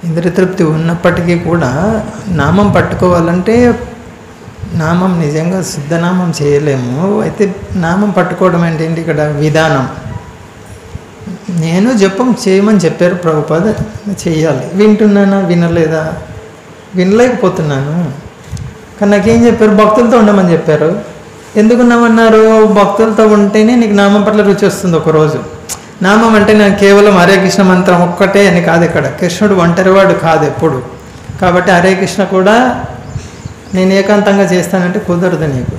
ఇంద్రియ తృప్తి ఉన్నప్పటికీ కూడా నామం పట్టుకోవాలంటే నామం నిజంగా శుద్ధనామం చేయలేము అయితే నామం పట్టుకోవడం అంటే ఏంటి ఇక్కడ విధానం నేను జపం చేయమని చెప్పారు ప్రభుపాద చేయాలి వింటున్నానా వినలేదా వినలేకపోతున్నాను కానీ నాకేం చెప్పారు భక్తులతో ఉండమని చెప్పారు ఎందుకు ఉన్నామన్నారు భక్తులతో ఉంటేనే నీకు నామం పట్ల రుచి వస్తుంది ఒకరోజు నామం అంటే నేను కేవలం హరే కృష్ణ మంత్రం ఒక్కటే అని కాదు ఇక్కడ కృష్ణుడు ఒంటరివాడు కాదు ఎప్పుడు కాబట్టి హరే కృష్ణ కూడా నేను ఏకాంతంగా చేస్తానంటే కుదరదు నీకు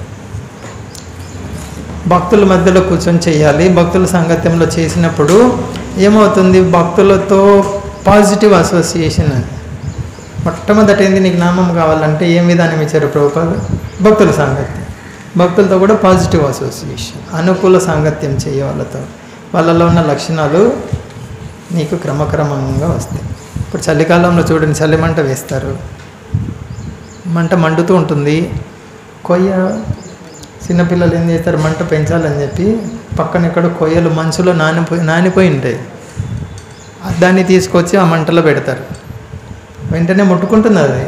భక్తుల మధ్యలో కూర్చొని చేయాలి భక్తుల సాంగత్యంలో చేసినప్పుడు ఏమవుతుంది భక్తులతో పాజిటివ్ అసోసియేషన్ అని మొట్టమొదటి ఏంది నీకు నామం కావాలంటే ఏం విధానం ఇచ్చారు ప్రభుపాద భక్తుల సాంగత్యం భక్తులతో కూడా పాజిటివ్ అసోసియేషన్ అనుకూల సాంగత్యం చేయ వాళ్ళతో వాళ్ళలో ఉన్న లక్షణాలు నీకు క్రమక్రమంగా వస్తాయి ఇప్పుడు చలికాలంలో చూడండి చలి మంట వేస్తారు మంట మండుతూ ఉంటుంది కొయ్య చిన్నపిల్లలు ఏం చేస్తారు మంట పెంచాలని చెప్పి పక్కన ఇక్కడ కొయ్యలు మంచులో నానిపోయి నానిపోయి ఉంటాయి దాన్ని తీసుకొచ్చి ఆ మంటలో పెడతారు వెంటనే ముట్టుకుంటుంది అది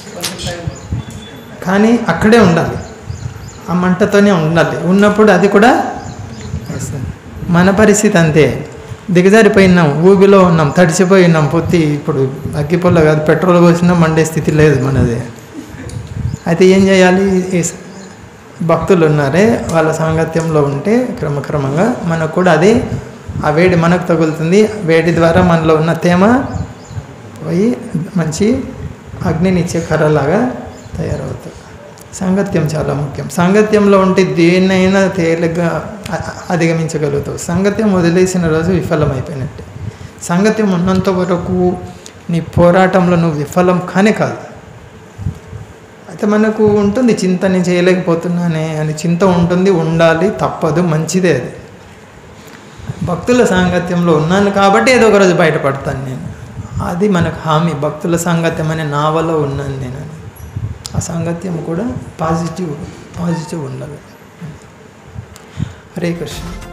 కానీ అక్కడే ఉండాలి ఆ మంటతోనే ఉండాలి ఉన్నప్పుడు అది కూడా వస్తుంది మన పరిస్థితి అంతే దిగజారిపోయినాం ఊబిలో ఉన్నాం తడిచిపోయి ఉన్నాం పొత్తి ఇప్పుడు అగ్గిపుల్ల కాదు పెట్రోల్ పోసినా మండే స్థితి లేదు మనది అయితే ఏం చేయాలి ఈ స- భక్తులు ఉన్నారే వాళ్ళ సాంగత్యంలో ఉంటే క్రమక్రమంగా మనకు కూడా అది ఆ వేడి మనకు తగులుతుంది వేడి ద్వారా మనలో ఉన్న తేమ పోయి మంచి అగ్నినిచ్చే కర్రలాగా తయారవుతుంది సాంగత్యం చాలా ముఖ్యం సాంగత్యంలో ఉంటే దేన్నైనా తేలిగ్గా అ- అధిగమించగలుగుతావు సాంగత్యం వదిలేసిన రోజు విఫలమైపోయినట్టే సాంగత్యం ఉన్నంత వరకు నీ పోరాటంలో నువ్వు విఫలం కానే కాదు అయితే మనకు ఉంటుంది చింత నేను చేయలేకపోతున్నానే అని చింత ఉంటుంది ఉండాలి తప్పదు మంచిదే అది భక్తుల సాంగత్యంలో ఉన్నాను కాబట్టి ఏదో ఒక రోజు బయటపడతాను నేను అది మనకు హామీ భక్తుల సాంగత్యం అనే నావలో ఉన్నాను నేను అని ఆ సాంగత్యం కూడా పాజిటివ్ పాజిటివ్ ఉండాలి హరే కృష్ణ